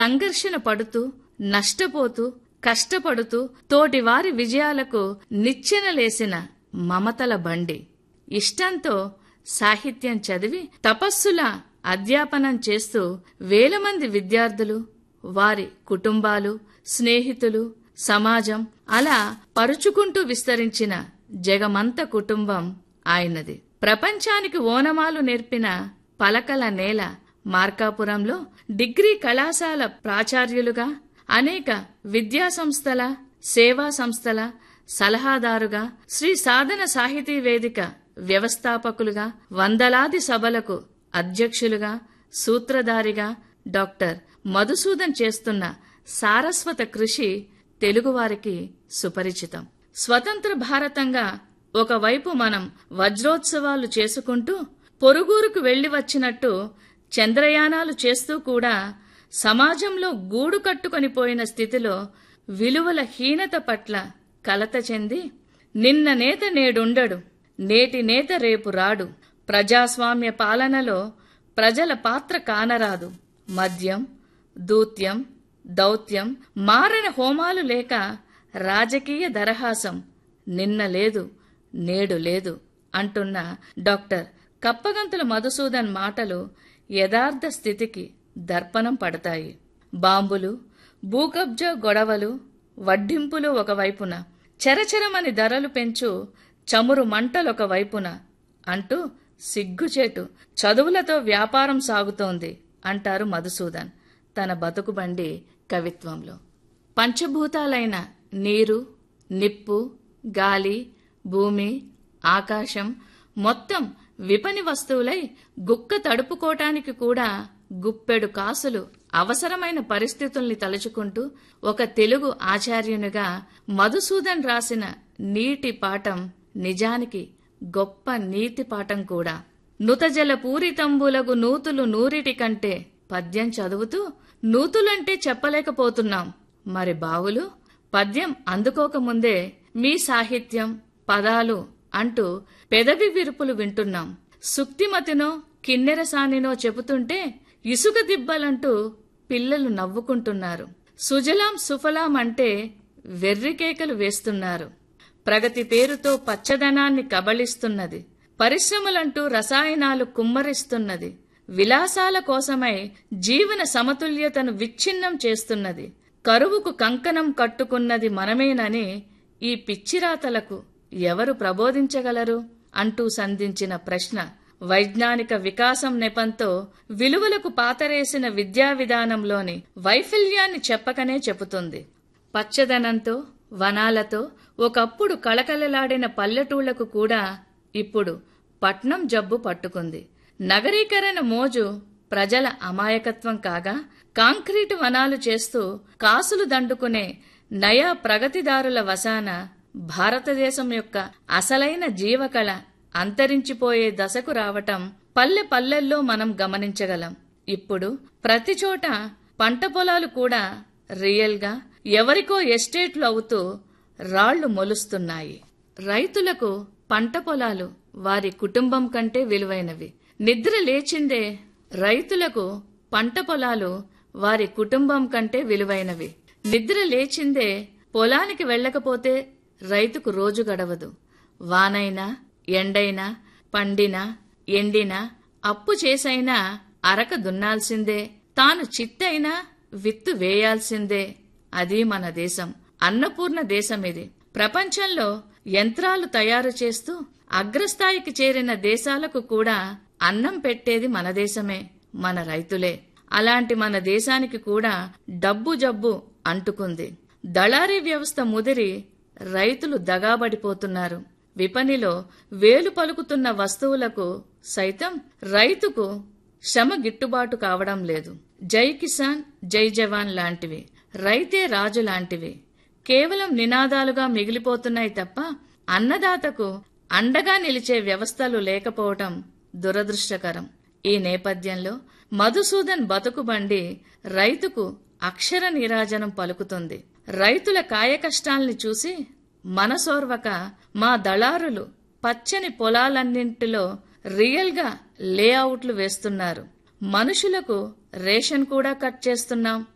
సంఘర్షణ పడుతూ నష్టపోతూ కష్టపడుతూ తోటివారి విజయాలకు నిచ్చెనలేసిన మమతల బండి ఇష్టంతో సాహిత్యం చదివి తపస్సుల అధ్యాపనం చేస్తూ వేల మంది విద్యార్థులు వారి కుటుంబాలు స్నేహితులు సమాజం అలా పరుచుకుంటూ విస్తరించిన జగమంత కుటుంబం ఆయనది ప్రపంచానికి ఓనమాలు నేర్పిన పలకల నేల మార్కాపురంలో డిగ్రీ కళాశాల ప్రాచార్యులుగా అనేక విద్యా సంస్థల సేవా సంస్థల సలహాదారుగా శ్రీ సాధన సాహితీ వేదిక వ్యవస్థాపకులుగా వందలాది సభలకు అధ్యక్షులుగా సూత్రధారిగా డాక్టర్ మధుసూదన్ చేస్తున్న సారస్వత కృషి తెలుగువారికి సుపరిచితం స్వతంత్ర భారతంగా ఒకవైపు మనం వజ్రోత్సవాలు చేసుకుంటూ పొరుగురుకు వెళ్లి వచ్చినట్టు చంద్రయానాలు చేస్తూ కూడా సమాజంలో గూడు కట్టుకొని పోయిన స్థితిలో విలువల హీనత పట్ల కలత చెంది నిన్న నేత నేడుండడు నేటి నేత రేపు రాడు ప్రజాస్వామ్య పాలనలో ప్రజల పాత్ర కానరాదు మద్యం దూత్యం దౌత్యం మారణ హోమాలు లేక రాజకీయ దరహాసం నిన్న లేదు నేడు లేదు అంటున్న డాక్టర్ కప్పగంతుల మధుసూదన్ మాటలు యథార్థ స్థితికి దర్పణం పడతాయి బాంబులు భూకబ్జా గొడవలు వడ్డింపులు ఒకవైపున చరచరమని ధరలు పెంచు చమురు మంటలొక వైపున అంటూ సిగ్గుచేటు చదువులతో వ్యాపారం సాగుతోంది అంటారు మధుసూదన్ తన బతుకుబండి కవిత్వంలో పంచభూతాలైన నీరు నిప్పు గాలి భూమి ఆకాశం మొత్తం విపణి వస్తువులై గుక్క తడుపుకోటానికి కూడా గుప్పెడు కాసులు అవసరమైన పరిస్థితుల్ని తలుచుకుంటూ ఒక తెలుగు ఆచార్యునిగా మధుసూదన్ రాసిన నీటి పాఠం నిజానికి గొప్ప నీతి పాఠం కూడా నుతజల పూరితంబులగు నూతులు నూరిటి కంటే పద్యం చదువుతూ నూతులంటే చెప్పలేకపోతున్నాం మరి బావులు పద్యం అందుకోకముందే మీ సాహిత్యం పదాలు అంటూ పెదవి విరుపులు వింటున్నాం సుక్తిమతినో కిన్నెరసానినో చెబుతుంటే ఇసుక దిబ్బలంటూ పిల్లలు నవ్వుకుంటున్నారు సుజలాం సుఫలాం అంటే వెర్రికేకలు వేస్తున్నారు ప్రగతి పేరుతో పచ్చదనాన్ని కబళిస్తున్నది పరిశ్రమలంటూ రసాయనాలు కుమ్మరిస్తున్నది విలాసాల కోసమై జీవన సమతుల్యతను విచ్ఛిన్నం చేస్తున్నది కరువుకు కంకణం కట్టుకున్నది మనమేనని ఈ పిచ్చిరాతలకు ఎవరు ప్రబోధించగలరు అంటూ సంధించిన ప్రశ్న వైజ్ఞానిక వికాసం నెపంతో విలువలకు పాతరేసిన విద్యా విధానంలోని వైఫల్యాన్ని చెప్పకనే చెబుతుంది పచ్చదనంతో వనాలతో ఒకప్పుడు కళకళలాడిన పల్లెటూళ్లకు కూడా ఇప్పుడు పట్నం జబ్బు పట్టుకుంది నగరీకరణ మోజు ప్రజల అమాయకత్వం కాగా కాంక్రీటు వనాలు చేస్తూ కాసులు దండుకునే నయా ప్రగతిదారుల వశాన భారతదేశం యొక్క అసలైన జీవకళ అంతరించిపోయే దశకు రావటం పల్లె పల్లెల్లో మనం గమనించగలం ఇప్పుడు ప్రతి చోట పంట పొలాలు కూడా రియల్గా ఎవరికో ఎస్టేట్లు అవుతూ రాళ్లు మొలుస్తున్నాయి రైతులకు పంట పొలాలు వారి కుటుంబం కంటే విలువైనవి నిద్ర లేచిందే రైతులకు పంట పొలాలు వారి కుటుంబం కంటే విలువైనవి నిద్ర లేచిందే పొలానికి వెళ్ళకపోతే రైతుకు రోజు గడవదు వానైనా ఎండైనా పండినా ఎండినా అప్పు చేసైనా అరక దున్నాల్సిందే తాను చిత్తైనా విత్తు వేయాల్సిందే అది మన దేశం అన్నపూర్ణ దేశం ఇది ప్రపంచంలో యంత్రాలు తయారు చేస్తూ అగ్రస్థాయికి చేరిన దేశాలకు కూడా అన్నం పెట్టేది మన దేశమే మన రైతులే అలాంటి మన దేశానికి కూడా డబ్బు జబ్బు అంటుకుంది దళారీ వ్యవస్థ ముదిరి రైతులు దగాబడిపోతున్నారు విపణిలో వేలు పలుకుతున్న వస్తువులకు సైతం రైతుకు శ్రమ గిట్టుబాటు కావడం లేదు జై కిసాన్ జై జవాన్ లాంటివి రైతే రాజు లాంటివి కేవలం నినాదాలుగా మిగిలిపోతున్నాయి తప్ప అన్నదాతకు అండగా నిలిచే వ్యవస్థలు లేకపోవటం దురదృష్టకరం ఈ నేపథ్యంలో మధుసూదన్ బతుకుబండి రైతుకు అక్షర నీరాజనం పలుకుతుంది రైతుల కాయకష్టాల్ని చూసి మనసోర్వక మా దళారులు పచ్చని పొలాలన్నింటిలో రియల్గా లేఅవుట్లు వేస్తున్నారు మనుషులకు రేషన్ కూడా కట్ చేస్తున్నాం